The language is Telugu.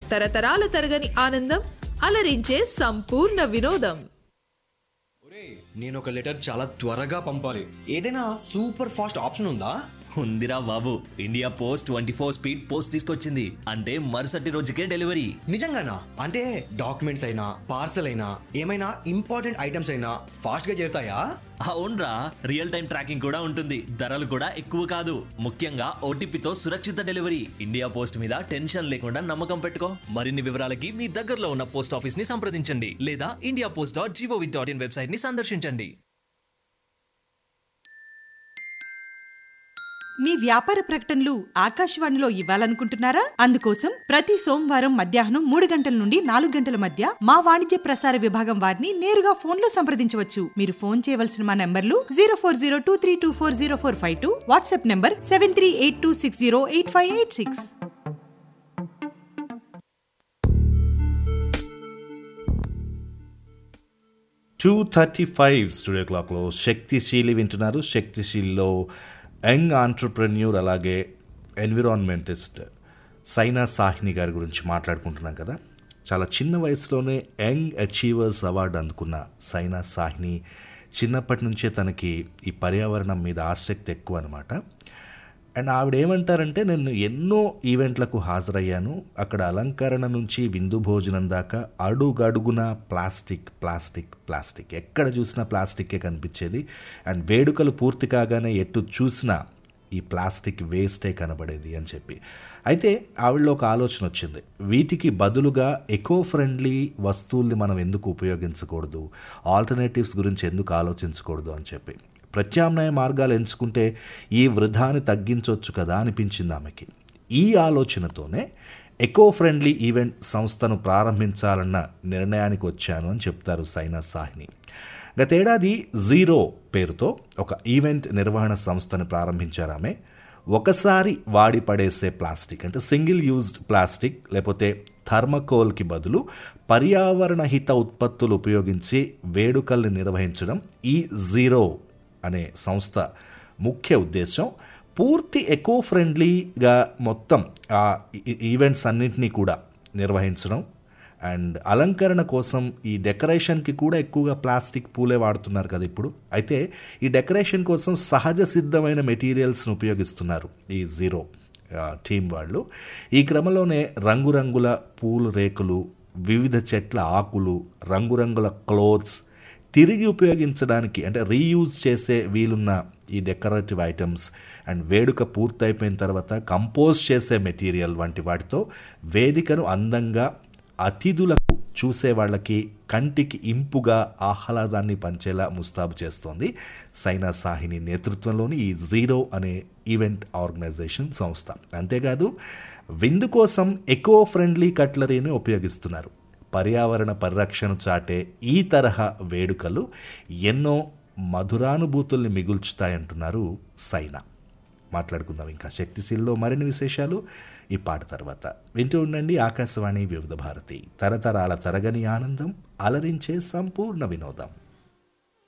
తరతరాల తరగని ఆనందం అలరించే సంపూర్ణ వినోదం నేను ఒక లెటర్ చాలా త్వరగా పంపాలి ఏదైనా సూపర్ ఫాస్ట్ ఆప్షన్ ఉందా ఉందిరా బాబు India Post twenty four speed post తీసుకొచ్చింది అంటే మరుసటి రోజుకే డెలివరీ నిజంగానా అంటే డాక్యుమెంట్స్ అయినా పార్సల్ అయినా ఏమైనా ఇంపార్టెంట్ ఐటమ్స్ అయినా ఫాస్ట్ గా చేరుతాయా అవునరా రియల్ టైం ట్రాకింగ్ కూడా ఉంటుంది ధరలు కూడా ఎక్కువ కాదు ముఖ్యంగా ఓటీపీతో సురక్షిత డెలివరీ ఇండియా పోస్ట్ మీద టెన్షన్ లేకుండా నమ్మకం పెట్టుకో మరిన్ని వివరాలకి మీ దగ్గరలో ఉన్న పోస్ట్ ఆఫీస్ ని సంప్రదించండి లేదా India Post dot G O V dot in website ని సందర్శించండి మీ వ్యాపార ప్రకటనలు ఆకాశవాణిలో ఇవ్వాలనుకుంటున్నారా అందుకోసం ప్రతి సోమవారం మధ్యాహ్నం మూడు గంటల నుండి నాలుగు గంటల మధ్య మా వాణిజ్య ప్రసార విభాగం వారిని నేరుగా ఫోన్ లో సంప్రదించవచ్చు మీరు ఫోన్ చేయవలసిన మా నంబర్లు zero four zero two three two four zero four five two WhatsApp number seven three eight two six zero eight five eight six two thirty five studio క్లాక్లో శక్తిశీలి వింటున్నారు శక్తిశీలిలో యంగ్ ఆంటర్ప్రెన్యూర్ అలాగే ఎన్విరాన్మెంటిస్ట్ సైనా సాహ్ని గారి గురించి మాట్లాడుకుంటున్నాం కదా చాలా చిన్న వయసులోనే యంగ్ అచీవర్స్ అవార్డు అందుకున్న సైనా సాహ్ని చిన్నప్పటి నుంచే తనకి ఈ పర్యావరణం మీద ఆసక్తి ఎక్కువ అనమాట అండ్ ఆవిడ ఏమంటారంటే నేను ఎన్నో ఈవెంట్లకు హాజరయ్యాను అక్కడ అలంకరణ నుంచి విందు భోజనం దాకా అడుగడుగున ప్లాస్టిక్ ప్లాస్టిక్ ప్లాస్టిక్ ఎక్కడ చూసినా ప్లాస్టిక్కే కనిపించేది అండ్ వేడుకలు పూర్తి కాగానే ఎటు చూసినా ఈ ప్లాస్టిక్ వేస్టే కనబడేది అని చెప్పి అయితే ఆవిడలో ఒక ఆలోచన వచ్చింది వీటికి బదులుగా ఎకో ఫ్రెండ్లీ వస్తువుల్ని మనం ఎందుకు ఉపయోగించకూడదు ఆల్టర్నేటివ్స్ గురించి ఎందుకు ఆలోచించకూడదు అని చెప్పి ప్రత్యామ్నాయ మార్గాలు ఎంచుకుంటే ఈ వృధాని తగ్గించవచ్చు కదా అనిపించింది ఆమెకి ఈ ఆలోచనతోనే ఎకో ఫ్రెండ్లీ ఈవెంట్ సంస్థను ప్రారంభించాలన్న నిర్ణయానికి వచ్చాను అని చెప్తారు సైనా సాహ్ని గతేడాది జీరో పేరుతో ఒక ఈవెంట్ నిర్వహణ సంస్థను ప్రారంభించారు ఆమె ఒకసారి వాడి పడేసే ప్లాస్టిక్ అంటే సింగిల్ యూజ్డ్ ప్లాస్టిక్ లేకపోతే థర్మకోల్కి బదులు పర్యావరణ హిత ఉత్పత్తులు ఉపయోగించి వేడుకల్ని నిర్వహించడం ఈ జీరో అనే సంస్థ ముఖ్య ఉద్దేశం పూర్తి ఎకో ఫ్రెండ్లీగా మొత్తం ఆ ఈ- ఈవెంట్స్ అన్నింటినీ కూడా నిర్వహించడం అండ్ అలంకరణ కోసం ఈ డెకరేషన్కి కూడా ఎక్కువగా ప్లాస్టిక్ పూలే వాడుతున్నారు కదా ఇప్పుడు అయితే ఈ డెకరేషన్ కోసం సహజ సిద్ధమైన మెటీరియల్స్ను ఉపయోగిస్తున్నారు ఈ జీరో ఆ, టీం వాళ్ళు ఈ క్రమంలోనే రంగురంగుల పూలు రేకులు వివిధ చెట్ల ఆకులు రంగురంగుల క్లోత్స్ తిరిగి ఉపయోగించడానికి అంటే రీయూజ్ చేసే వీలున్న ఈ డెకరేటివ్ ఐటమ్స్ అండ్ వేడుక పూర్తయిపోయిన తర్వాత కంపోజ్ చేసే మెటీరియల్ వంటి వాటితో వేదికను అందంగా అతిథులకు చూసే వాళ్ళకి కంటికి ఇంపుగా ఆహ్లాదాన్ని పంచేలా ముస్తాబు చేస్తోంది సైనా సాహిని నేతృత్వంలోని ఈ జీరో అనే ఈవెంట్ ఆర్గనైజేషన్ సంస్థ అంతేకాదు విందు కోసం ఎకో ఫ్రెండ్లీ కట్లరీని ఉపయోగిస్తున్నారు పర్యావరణ పరిరక్షణ చాటే ఈ తరహా వేడుకలు ఎన్నో మధురానుభూతుల్ని మిగుల్చుతాయంటున్నారు సైనా మాట్లాడుకుందాం ఇంకా శక్తిశీల్లో మరిన్ని విశేషాలు ఈ పాట తర్వాత వింటూ ఉండండి ఆకాశవాణి వివిధ భారతి తరతరాల తరగని ఆనందం అలరించే సంపూర్ణ వినోదం